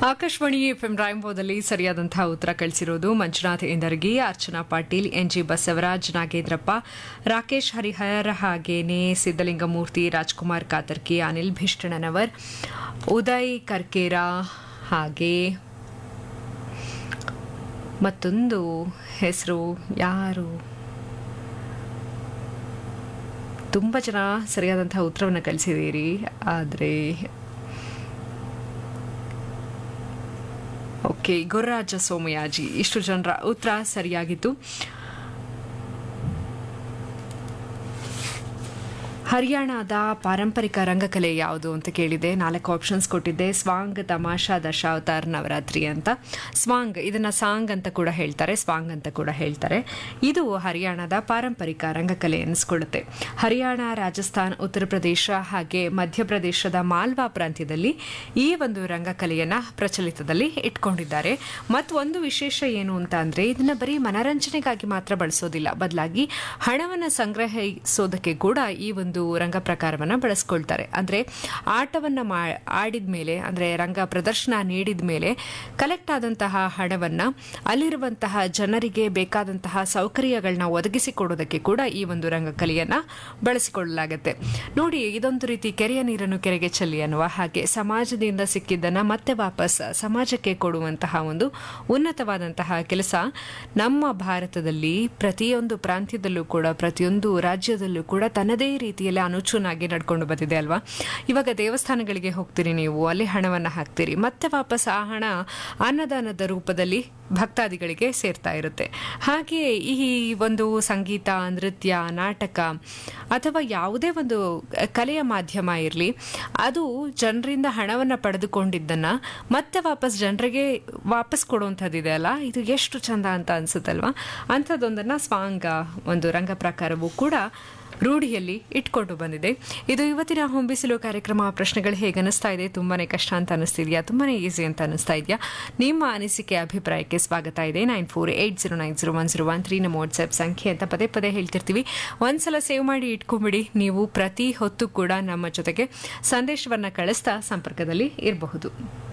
Akashvani FM ರಾಯಂಬೋದಲ್ಲಿ ಸರಿಯಾದಂತಹ ಉತ್ತರ ಕಳಿಸಿರೋದು ಮಂಜುನಾಥ್ ಇಂದರ್ಗಿ ಅರ್ಚನಾ ಪಾಟೀಲ್ ಎನ್ಜಿ ಬಸವರಾಜ್ ನಾಗೇಂದ್ರಪ್ಪ ರಾಕೇಶ್ ಹರಿಹರ್ ಹಾಗೇನೆ ಸಿದ್ದಲಿಂಗಮೂರ್ತಿ ರಾಜ್ಕುಮಾರ್ ಕಾತರ್ಕಿ ಅನಿಲ್ ಭಿಷ್ಟಣನವರ್ ಉದಯ್ ಕರ್ಕೇರ ಹಾಗೆ ಮತ್ತೊಂದು ಹೆಸರು ಯಾರು ತುಂಬ ಜನ ಸರಿಯಾದಂತಹ ಉತ್ತರವನ್ನು ಕಳಿಸಿದ್ದೀರಿ ಆದರೆ ಓಕೆ ಗುರುರಾಜ ಸೋಮಯಾಜಿ ಇಷ್ಟು ಜನರ ಉತ್ತರ ಸರಿಯಾಗಿತ್ತು ಹರಿಯಾಣದ ಪಾರಂಪರಿಕ ರಂಗಕಲೆ ಯಾವುದು ಅಂತ ಕೇಳಿದೆ ನಾಲ್ಕು ಆಪ್ಷನ್ಸ್ ಕೊಟ್ಟಿದ್ದೆ ಸ್ವಾಂಗ್ ತಮಾಷಾ ದಶಾವತಾರ್ ನವರಾತ್ರಿ ಅಂತ ಸ್ವಾಂಗ್ ಇದನ್ನ ಸಾಂಗ್ ಅಂತ ಕೂಡ ಹೇಳ್ತಾರೆ ಸ್ವಾಂಗ್ ಅಂತ ಕೂಡ ಹೇಳ್ತಾರೆ ಇದು ಹರಿಯಾಣದ ಪಾರಂಪರಿಕ ರಂಗಕಲೆ ಎನಿಸ್ಕೊಳ್ಳುತ್ತೆ ಹರಿಯಾಣ ರಾಜಸ್ಥಾನ್ ಉತ್ತರ ಪ್ರದೇಶ ಹಾಗೆ ಮಧ್ಯಪ್ರದೇಶದ ಮಾಲ್ವಾ ಪ್ರಾಂತ್ಯದಲ್ಲಿ ಈ ಒಂದು ರಂಗಕಲೆಯನ್ನ ಪ್ರಚಲಿತದಲ್ಲಿ ಇಟ್ಕೊಂಡಿದ್ದಾರೆ ಮತ್ತು ಒಂದು ವಿಶೇಷ ಏನು ಅಂತ ಅಂದ್ರೆ ಇದನ್ನ ಬರೀ ಮನರಂಜನೆಗಾಗಿ ಮಾತ್ರ ಬಳಸೋದಿಲ್ಲ ಬದಲಾಗಿ ಹಣವನ್ನು ಸಂಗ್ರಹಿಸೋದಕ್ಕೆ ಕೂಡ ಈ ಒಂದು ರಂಗ ಪ್ರಕಾರವನ್ನ ಬಳಸ್ಕೊಳ್ತಾರೆ ಅಂದ್ರೆ ಆಟವನ್ನ ಮಾ ಆಡಿದ ಮೇಲೆ ಅಂದ್ರೆ ರಂಗ ಪ್ರದರ್ಶನ ನೀಡಿದ ಮೇಲೆ ಕಲೆಕ್ಟ್ ಆದಂತಹ ಹಣವನ್ನ ಅಲ್ಲಿರುವಂತಹ ಜನರಿಗೆ ಬೇಕಾದಂತಹ ಸೌಕರ್ಯಗಳನ್ನ ಒದಗಿಸಿಕೊಡೋದಕ್ಕೆ ಕೂಡ ಈ ಒಂದು ರಂಗಕಲೆಯನ್ನ ಬಳಸಿಕೊಳ್ಳಲಾಗುತ್ತೆ ನೋಡಿ ಇದೊಂದು ರೀತಿ ಕೆರೆಯ ನೀರನ್ನು ಕೆರೆಗೆ ಚೆಲ್ಲಿ ಅನ್ನುವ ಹಾಗೆ ಸಮಾಜದಿಂದ ಸಿಕ್ಕಿದ್ದನ್ನ ಮತ್ತೆ ವಾಪಸ್ ಸಮಾಜಕ್ಕೆ ಕೊಡುವಂತಹ ಒಂದು ಉನ್ನತವಾದಂತಹ ಕೆಲಸ ನಮ್ಮ ಭಾರತದಲ್ಲಿ ಪ್ರತಿಯೊಂದು ಪ್ರಾಂತ್ಯದಲ್ಲೂ ಕೂಡ ಪ್ರತಿಯೊಂದು ರಾಜ್ಯದಲ್ಲೂ ಕೂಡ ತನ್ನದೇ ರೀತಿಯಲ್ಲಿ ಅನುಚೂನಾಗಿ ನಡ್ಕೊಂಡು ಬಂದಿದೆ ಅಲ್ವಾ ಇವಾಗ ದೇವಸ್ಥಾನಗಳಿಗೆ ಹೋಗ್ತೀರಿ ನೀವು ಅಲ್ಲಿ ಹಣವನ್ನು ಹಾಕ್ತೀರಿ ಮತ್ತೆ ವಾಪಸ್ ಆ ಹಣ ಅನ್ನದಾನದ ರೂಪದಲ್ಲಿ ಭಕ್ತಾದಿಗಳಿಗೆ ಸೇರ್ತಾ ಇರುತ್ತೆ ಹಾಗೆ ಈ ಒಂದು ಸಂಗೀತ ನೃತ್ಯ ನಾಟಕ ಅಥವಾ ಯಾವುದೇ ಒಂದು ಕಲೆಯ ಮಾಧ್ಯಮ ಇರಲಿ ಅದು ಜನರಿಂದ ಹಣವನ್ನು ಪಡೆದುಕೊಂಡಿದ್ದನ್ನ ಮತ್ತೆ ವಾಪಸ್ ಜನರಿಗೆ ವಾಪಸ್ ಕೊಡುವಂಥದ್ದಿದೆ ಅಲ್ಲ ಇದು ಎಷ್ಟು ಚಂದ ಅಂತ ಅನ್ಸುತ್ತಲ್ವಾ ಅಂಥದ್ದೊಂದನ್ನು ಸ್ವಾಂಗ ಒಂದು ರಂಗ ಪ್ರಕಾರವೂ ಕೂಡ ರೂಢಿಯಲ್ಲಿ ಇಟ್ಕೊಂಡು ಬಂದಿದೆ ಇದು ಇವತ್ತಿನ ಹೊಂಬಿಸಿಲು ಕಾರ್ಯಕ್ರಮ ಪ್ರಶ್ನೆಗಳು ಹೇಗೆ ಅನಿಸ್ತಾ ಇದೆ ತುಂಬಾನೇ ಕಷ್ಟ ಅಂತ ಅನಿಸ್ತಿದ್ಯಾ ತುಂಬಾನೇ ಈಸಿ ಅಂತ ಅನಿಸ್ತಾ ಇದೆಯಾ ನಿಮ್ಮ ಅನಿಸಿಕೆ ಅಭಿಪ್ರಾಯಕ್ಕೆ ಸ್ವಾಗತ ಇದೆ nine four eight zero nine zero one zero one three ನಮ್ಮ ವಾಟ್ಸ್ಆಪ್ ಸಂಖ್ಯೆ ಅಂತ ಪದೇ ಪದೇ ಹೇಳ್ತಿರ್ತೀವಿ ಒಂದ್ಸಲ ಸೇವ್ ಮಾಡಿ ಇಟ್ಕೊಂಬಿಡಿ ನೀವು ಪ್ರತಿ ಹೊತ್ತು ಕೂಡ ನಮ್ಮ ಜೊತೆಗೆ ಸಂದೇಶವನ್ನ ಕಳಿಸ್ತಾ ಸಂಪರ್ಕದಲ್ಲಿ ಇರಬಹುದು